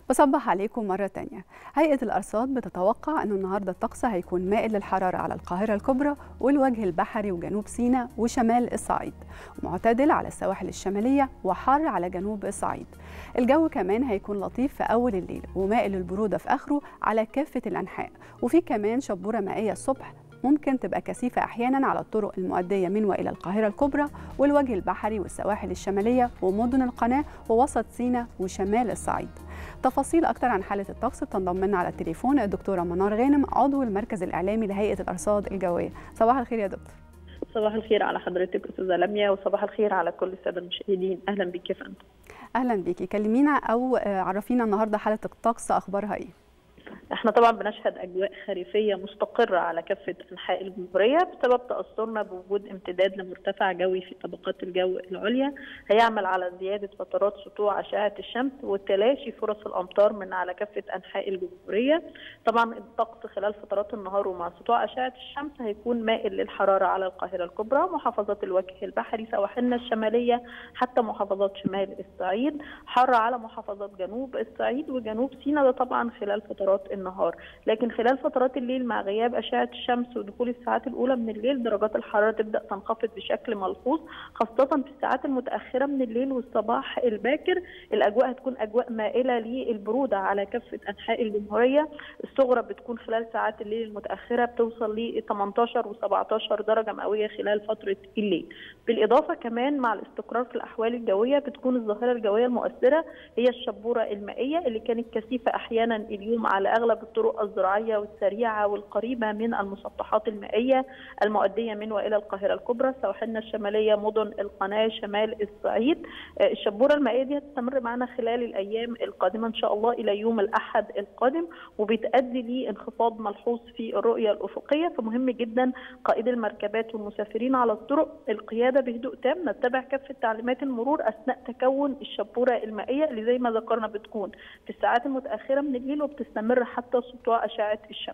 بصبح عليكم مرة تانية هيئة الأرصاد بتتوقع أنه النهاردة الطقس هيكون مائل للحرارة على القاهرة الكبرى والوجه البحري وجنوب سيناء وشمال الصعيد ومعتدل على السواحل الشمالية وحار على جنوب الصعيد الجو كمان هيكون لطيف في أول الليل ومائل للبرودة في آخره على كافة الأنحاء وفي كمان شبورة مائية الصبح ممكن تبقى كثيفة أحيانا على الطرق المؤدية من وإلى القاهرة الكبرى والوجه البحري والسواحل الشمالية ومدن القناة ووسط سيناء وشمال الصعيد تفاصيل أكتر عن حالة الطقس بتنضم لنا على التليفون الدكتورة منار غانم عضو المركز الإعلامي لهيئة الأرصاد الجوية صباح الخير يا دكتور صباح الخير على حضرتك استاذه لميا وصباح الخير على كل الساده المشاهدين اهلا بك يا فندم أهلا بيكي كلمينا أو عرفينا النهاردة حالة الطقس أخبارها إيه احنا طبعا بنشهد اجواء خريفيه مستقره على كافه انحاء الجمهوريه بسبب تاثرنا بوجود امتداد لمرتفع جوي في طبقات الجو العليا هيعمل على زياده فترات سطوع اشعه الشمس وتلاشي فرص الامطار من على كافه انحاء الجمهوريه طبعا الطقس خلال فترات النهار ومع سطوع اشعه الشمس هيكون مائل للحراره على القاهره الكبرى محافظات الوجه البحري سواحلنا الشماليه حتى محافظات شمال الصعيد حر على محافظات جنوب الصعيد وجنوب سيناء ده طبعا خلال فترات النهار لكن خلال فترات الليل مع غياب أشعة الشمس ودخول الساعات الأولى من الليل درجات الحرارة تبدأ تنخفض بشكل ملحوظ خاصة في الساعات المتأخرة من الليل والصباح الباكر الأجواء هتكون أجواء مائلة للبرودة على كافة أنحاء الجمهورية الصغرى بتكون خلال ساعات الليل المتأخرة بتوصل ل 18 و17 درجة مئوية خلال فترة الليل بالإضافة كمان مع الاستقرار في الأحوال الجوية بتكون الظاهرة الجوية المؤثرة هي الشبورة المائية اللي كانت كثيفة أحيانا اليوم على اغلب الطرق الزراعيه والسريعه والقريبه من المسطحات المائيه المؤديه من والى القاهره الكبرى سواحلنا الشماليه مدن القناه شمال الصعيد الشبوره المائيه دي هتستمر معنا خلال الايام القادمه ان شاء الله الى يوم الاحد القادم وبتؤدي لانخفاض ملحوظ في الرؤيه الافقيه فمهم جدا قائد المركبات والمسافرين على الطرق القياده بهدوء تام نتبع كافه تعليمات المرور اثناء تكون الشبوره المائيه اللي زي ما ذكرنا بتكون في الساعات المتاخره من الليل وبتستمر حتى سطوع أشعة الشمس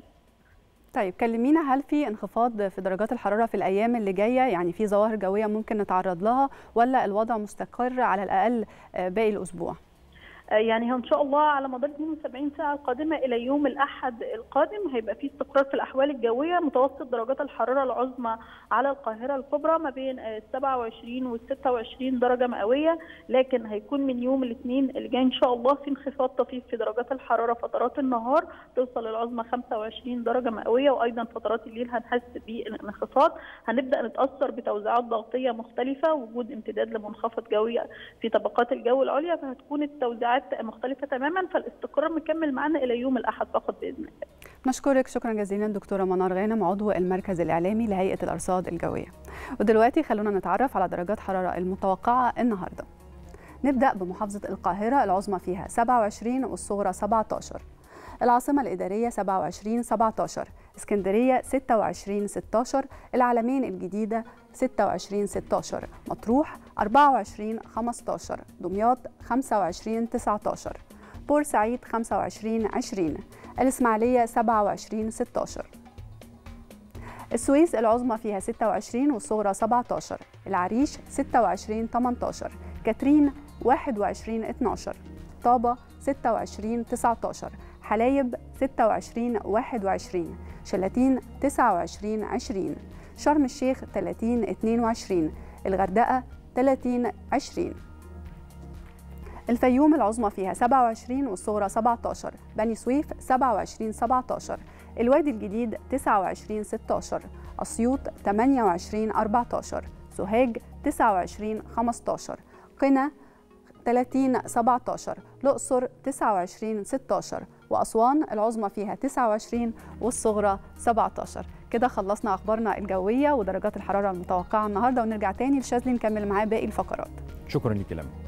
طيب كلمينا هل في انخفاض في درجات الحرارة في الأيام اللي جاية يعني في ظواهر جوية ممكن نتعرض لها ولا الوضع مستقر على الأقل باقي الأسبوع؟ يعني ان شاء الله على مدار 72 ساعه القادمه الى يوم الاحد القادم هيبقى في استقرار في الاحوال الجويه متوسط درجات الحراره العظمى على القاهره الكبرى ما بين 27 و 26 درجه مئويه لكن هيكون من يوم الاثنين اللي جاي ان شاء الله في انخفاض طفيف في درجات الحراره فترات النهار توصل العظمى 25 درجه مئويه وايضا فترات الليل هنحس بالانخفاض هنبدا نتاثر بتوزيعات ضغطيه مختلفه وجود امتداد لمنخفض جوي في طبقات الجو العليا فهتكون التوزيعات مختلفة تماما فالاستقرار مكمل معنا إلى يوم الأحد فقط بإذن الله نشكرك شكرا جزيلا دكتورة منار غانم عضو المركز الإعلامي لهيئة الأرصاد الجوية ودلوقتي خلونا نتعرف على درجات حرارة المتوقعة النهاردة نبدأ بمحافظة القاهرة العظمى فيها 27 والصغرى 17 العاصمة الإدارية 27 17 اسكندرية 26 16 العلمين الجديدة 26 16 مطروح 24 15 دمياط 25 19 بورسعيد 25 20 الإسماعيلية 27 16 السويس العظمى فيها 26 والصغرى 17 العريش 26 18 كاترين 21 12 طابة 26 19 حلايب 26 21 شلاتين 29 20 شرم الشيخ 30 22 الغردقة 30 20 الفيوم العظمى فيها 27 والصغرى 17 بني سويف 27 17 الوادي الجديد 29 16 أسيوط 28 14 سوهاج 29 15 قنا 30 17 الأقصر 29 16 وأسوان العظمى فيها 29 والصغرى 17 كده خلصنا أخبارنا الجوية ودرجات الحرارة المتوقعة النهاردة ونرجع تاني لشاذلي نكمل معاه باقي الفقرات شكرا لك لمى